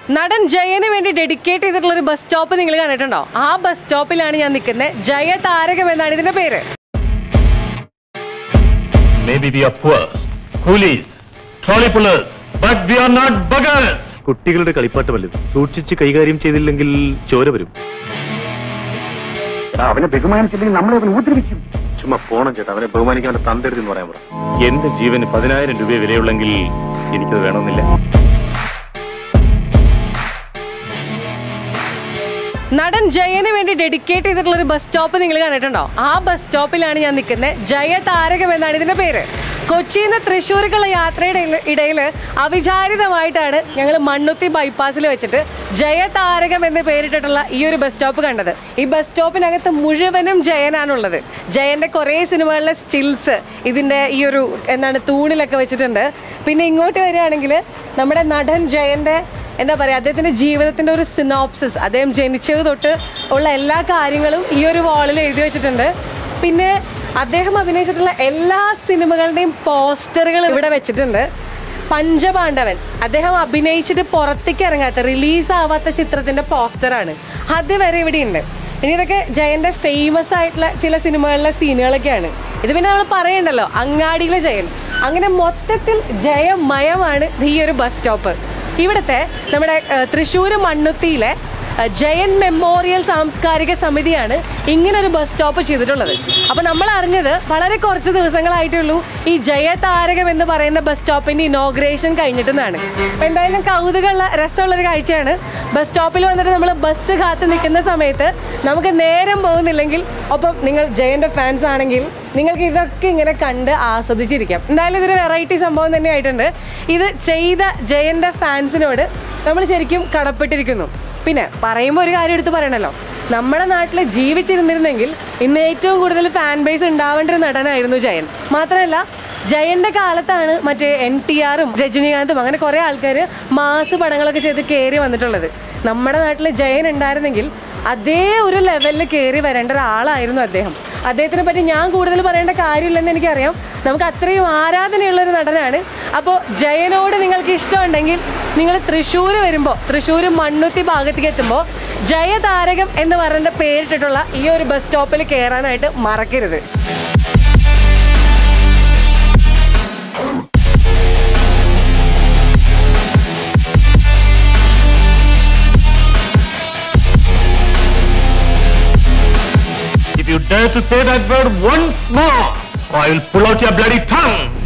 നടൻ ജയന് വേണ്ടി ഡെഡിക്കേറ്റ് ചെയ്തിട്ടുള്ള ഒരു ബസ് സ്റ്റോപ്പ് നിങ്ങൾ കണ്ടിട്ടുണ്ടോ ആ ബസ് സ്റ്റോപ്പിലാണ് ഞാൻ നിൽക്കുന്നത് ജയ താരകം എന്നാണ് ഇതിന്റെ പേര് Maybe we are poor, coolies, trolley pullers, but we are not buggers. കുട്ടികളുടെ കളിപ്പാട്ടമല്ല സൂക്ഷിച്ച് കൈകാര്യം ചെയ്തില്ലെങ്കിൽ ചോര വരും അവനെ ബഹുമാനിച്ചില്ലെങ്കിൽ നമ്മളെ അവൻ ഉപദ്രവിക്കും ചുമ്മാ പോണം ചേട്ടാ അവനെ ബഹുമാനിക്കാൻ തന്തരുത് എന്ന് പറയാൻ പറ എന്റെ ജീവന് പതിനായിരം രൂപ വിലയുള്ളെങ്കിൽ എനിക്കത് വേണമെന്നില്ല നടൻ ജയന് വേണ്ടി ഡെഡിക്കേറ്റ് ചെയ്തിട്ടുള്ള ഒരു ബസ് സ്റ്റോപ്പ് നിങ്ങൾ കണ്ടിട്ടുണ്ടോ ആ ബസ് സ്റ്റോപ്പിലാണ് ഞാൻ നിൽക്കുന്നത് ജയ താരകം എന്നാണ് ഇതിന്റെ പേര് കൊച്ചിയിൽ നിന്ന് തൃശ്ശൂർക്കുള്ള യാത്രയുടെ ഇടയിൽ അവിചാരിതമായിട്ടാണ് ഞങ്ങൾ മണ്ണുത്തി ബൈപ്പാസിൽ വെച്ചിട്ട് ജയ താരകം എന്ന് പേരിട്ടിട്ടുള്ള ഈ ഒരു ബസ് സ്റ്റോപ്പ് കണ്ടത് ഈ ബസ് സ്റ്റോപ്പിനകത്ത് മുഴുവനും ജയനാണുള്ളത് ജയന്റെ കുറേ സിനിമകളിലെ സ്റ്റിൽസ് ഇതിന്റെ ഈ ഒരു എന്താണ് തൂണിലൊക്കെ വെച്ചിട്ടുണ്ട് പിന്നെ ഇങ്ങോട്ട് വരികയാണെങ്കിൽ നമ്മുടെ നടൻ ജയന്റെ എന്താ പറയുക അദ്ദേഹത്തിന്റെ ജീവിതത്തിന്റെ ഒരു സിനോപ്സിസ് അദ്ദേഹം ജനിച്ചത് തൊട്ട് ഉള്ള എല്ലാ കാര്യങ്ങളും ഈ ഒരു വാളിൽ എഴുതി വെച്ചിട്ടുണ്ട് പിന്നെ അദ്ദേഹം അഭിനയിച്ചിട്ടുള്ള എല്ലാ സിനിമകളുടെയും പോസ്റ്ററുകൾ ഇവിടെ വെച്ചിട്ടുണ്ട് പഞ്ചപാണ്ഡവൻ അദ്ദേഹം അഭിനയിച്ചിട്ട് പുറത്തേക്ക് ഇറങ്ങാത്ത റിലീസ് ആവാത്ത ചിത്രത്തിന്റെ പോസ്റ്ററാണ് അത് വരെ ഇവിടെ ഉണ്ട് ഇനി ഇതൊക്കെ ജയന്റെ ഫേമസ് ആയിട്ടുള്ള ചില സിനിമകളിലെ സീനുകളൊക്കെയാണ് ഇത് പിന്നെ നമ്മൾ പറയണ്ടല്ലോ അങ്ങാടിയിലെ ജയൻ അങ്ങനെ മൊത്തത്തിൽ ജയമയമാണ് ഈ ഒരു ബസ് സ്റ്റോപ്പ് ഇവിടുത്തെ നമ്മുടെ തൃശ്ശൂർ മണ്ണുത്തിയിലെ ഏഹ്, ജയൻ മെമ്മോറിയൽ സാംസ്കാരിക സമിതിയാണ് ഇങ്ങനെ ഒരു ബസ് സ്റ്റോപ്പ് ചെയ്തിട്ടുള്ളത് അപ്പോൾ നമ്മൾ അറിഞ്ഞത് വളരെ കുറച്ച് ദിവസങ്ങളായിട്ടുള്ളൂ ഈ ജയതാരകം എന്ന് പറയുന്ന ബസ് സ്റ്റോപ്പിന്റെ ഇനോഗ്രേഷൻ കഴിഞ്ഞിട്ടെന്നാണ് അപ്പോൾ എന്തായാലും കൗതുകമുള്ള രസമുള്ളൊരു കാഴ്ചയാണ് ബസ് സ്റ്റോപ്പിൽ വന്നിട്ട് നമ്മൾ ബസ് കാത്ത് നിൽക്കുന്ന സമയത്ത് നമുക്ക് നേരം പോകുന്നില്ലെങ്കിൽ ഒപ്പം നിങ്ങൾ ജയന്റെ ഫാൻസ് ആണെങ്കിൽ നിങ്ങൾക്ക് ഇതൊക്കെ ഇങ്ങനെ കണ്ട് ആസ്വദിച്ചിരിക്കാം എന്തായാലും ഇതൊരു വെറൈറ്റി സംഭവം തന്നെ ആയിട്ടുണ്ട് ഇത് ചെയ്ത ജയന്റെ ഫാൻസിനോട് നമ്മൾ ശരിക്കും കടപ്പെട്ടിരിക്കുന്നു പിന്നെ പറയുമ്പോൾ ഒരു കാര്യം എടുത്ത് പറയണല്ലോ നമ്മുടെ നാട്ടിൽ ജീവിച്ചിരുന്നിരുന്നെങ്കിൽ ഇന്ന് ഏറ്റവും കൂടുതൽ ഫാൻ ബേസ് ഉണ്ടാവേണ്ട ഒരു നടനായിരുന്നു ജയൻ മാത്രമല്ല ജയന്റെ കാലത്താണ് മറ്റേ എൻ ടി ആറും രജനീകാന്തും അങ്ങനെ കുറേ ആൾക്കാർ മാസ് പടങ്ങളൊക്കെ ചെയ്ത് കയറി വന്നിട്ടുള്ളത് നമ്മുടെ നാട്ടിൽ ജയൻ ഉണ്ടായിരുന്നെങ്കിൽ അതേ ഒരു ലെവലിൽ കയറി വരേണ്ട ഒരാളായിരുന്നു അദ്ദേഹം അദ്ദേഹത്തിനെ പറ്റി ഞാൻ കൂടുതൽ പറയേണ്ട കാര്യമില്ലെന്ന് എനിക്കറിയാം നമുക്ക് അത്രയും ആരാധനയുള്ള ഒരു നടനാണ് അപ്പോൾ ജയനോട് നിങ്ങൾക്ക് ഇഷ്ടമുണ്ടെങ്കിൽ നിങ്ങൾ തൃശ്ശൂർ വരുമ്പോൾ തൃശ്ശൂർ മണ്ണുത്തി ഭാഗത്തേക്ക് എത്തുമ്പോൾ ജയതാരകം എന്ന് പറഞ്ഞ പേരിട്ടിട്ടുള്ള ഈ ഒരു ബസ് സ്റ്റോപ്പിൽ കയറാനായിട്ട് മറക്കരുത് If you dare to say that word once more, I will pull out your bloody tongue.